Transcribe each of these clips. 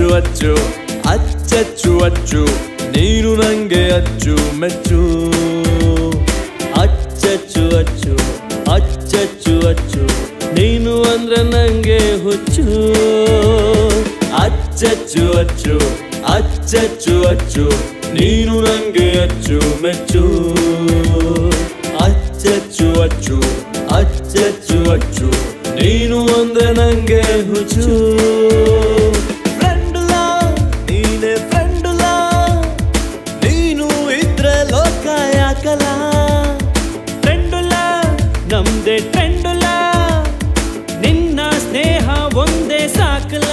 ಅಚ್ಚು ಅಚ್ಚಚ್ಚು ಅಚ್ಚು ನೀನು ನಂಗೆ ಅಚ್ಚು ಮೆಚ್ಚು ಅಚ್ಚಚ್ಚು ಅಚ್ಚು ಅಚ್ಚಚ್ಚು ಅಚ್ಚು ನೀನು ಅಂದ್ರೆ ನಂಗೆ ಹುಚ್ಚು ಅಚ್ಚಚ್ಚು ಅಚ್ಚು ಅಚ್ಚಚ್ಚು ಅಚ್ಚು ನೀನು ನಂಗೆ ಅಚ್ಚು ಮೆಚ್ಚು ಅಚ್ಚಚ್ಚು ಅಚ್ಚು ಅಚ್ಚಚ್ಚು ಅಚ್ಚು ನೀನು ಅಂದ್ರೆ ನಂಗೆ ಹುಚ್ಚು ಫ್ರೆಂಡುಲಾ ನೀನೆ ಫ್ರೆಂಡುಲಾ ನೀನು ಇದ್ರೆ ಲೋಕ ಯಾಕಲ ಟ್ರೆಂಡುಲ ನಮ್ದೆ ಟ್ರೆಂಡುಲ ನಿನ್ನ ಸ್ನೇಹ ಒಂದೇ ಸಾಕಲ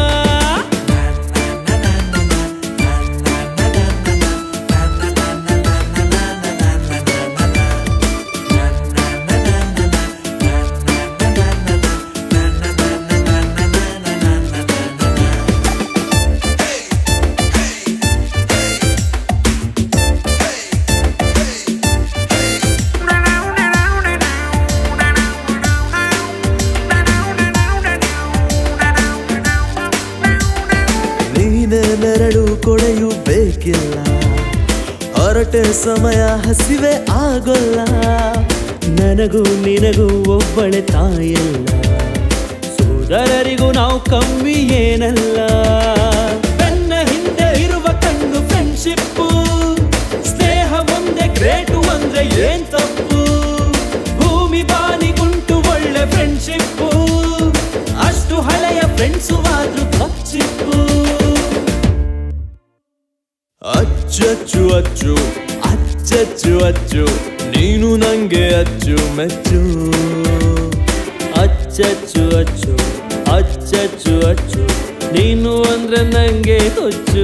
ನೀನೆ ನೆರಳು ಕೊಡೆಯು ಬೇಕಿಲ್ಲ ಹೊರಟೆ ಸಮಯ ಹಸಿವೆ ಆಗೋಲ್ಲ ನನಗೂ ನಿನಗೂ ಒಬ್ಬಳೆ ತಾಯಿಲ್ಲ ಸೋದರರಿಗೂ ನಾವು ಕಮ್ಮಿ ಏನಲ್ಲ ನನ್ನ ಹಿಂದೆ ಇರುವ ಕಣ್ಣು ಫ್ರೆಂಡ್ಶಿಪ್ಪು ಸ್ನೇಹ ಒಂದೇ ಗ್ರೇಟು ಅಂದ್ರೆ ಏನ್ ತಪ್ಪು ಭೂಮಿ ಬಾನಿಗುಂಟು ಒಳ್ಳೆ ಫ್ರೆಂಡ್ಶಿಪ್ಪು ಅಷ್ಟು ಹಳೆಯ ಫ್ರೆಂಡ್ಸು ಆದ್ರೂ ಕಪ್ಚಿಪ್ಪು ಅಚ್ಚಚ್ಚು ಅಚ್ಚು ಅಚ್ಚಚ್ಚು ಅಚ್ಚು ನೀನು ನಂಗೆ ಅಚ್ಚು ಮೆಚ್ಚು ಅಚ್ಚಚ್ಚು ಅಚ್ಚು ಅಚ್ಚಚ್ಚು ಅಚ್ಚು ನೀನು ಅಂದ್ರೆ ನಂಗೆ ಹುಚ್ಚು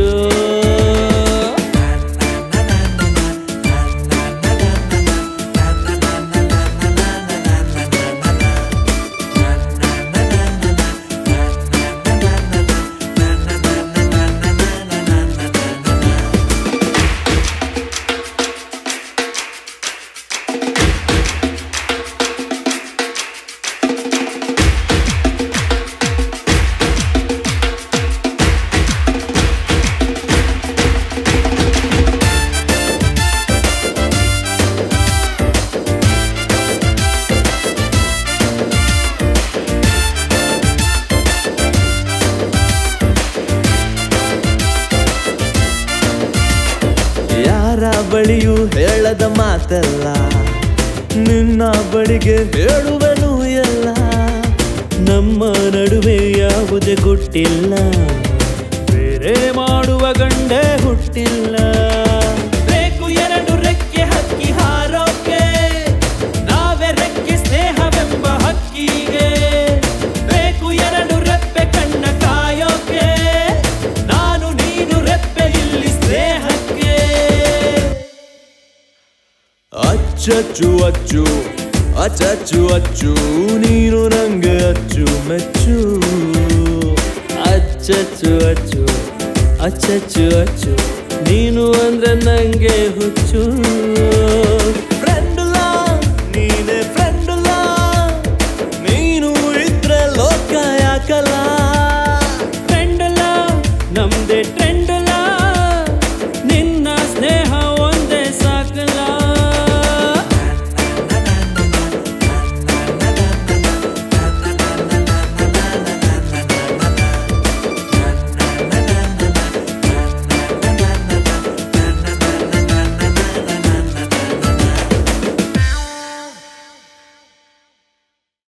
ಯಾರ ಬಳಿಯೂ ಹೇಳದ ಮಾತಲ್ಲ ನಿನ್ನ ಬಳಿಗೆ ಹೇಳುವೆನು ಎಲ್ಲ ನಮ್ಮ ನಡುವೆ ಯಾವುದೇ ಗುಟ್ಟಿಲ್ಲ ಬೇರೆ ಮಾಡುವ ಗಂಡೆ ಹುಟ್ಟಿಲ್ಲ ಬೇಕು ಎರಡು ರೆಕ್ಕೆ ಹಕ್ಕಿ ಹಾರೋಕೆ ನಾವೇ ರೆಕ್ಕೆ ಸ್ನೇಹವೆಂಬ ಹಕ್ಕಿಗೆ ಬೇಕು ಎರಡು ರೆಪ್ಪೆ ಕಣ್ಣ ಕಾಯೋಕೆ ನಾನು ನೀನು ರೆಪ್ಪೆ ಇಲ್ಲಿ ಸ್ನೇಹಕ್ಕೆ ಅಚ್ಚಚ್ಚು ಅಚ್ಚು ಅಚ್ಚಚ್ಚು ಅಚ್ಚು ನೀನು ನಂಗೆ ಅಚ್ಚು ಮೆಚ್ಚು ಅಚ್ಚಚ್ಚು ಅಚ್ಚು ಅಚ್ಚಚ್ಚು ಅಚ್ಚು ನೀನು ಅಂದ್ರೆ ನಂಗೆ ಹುಚ್ಚು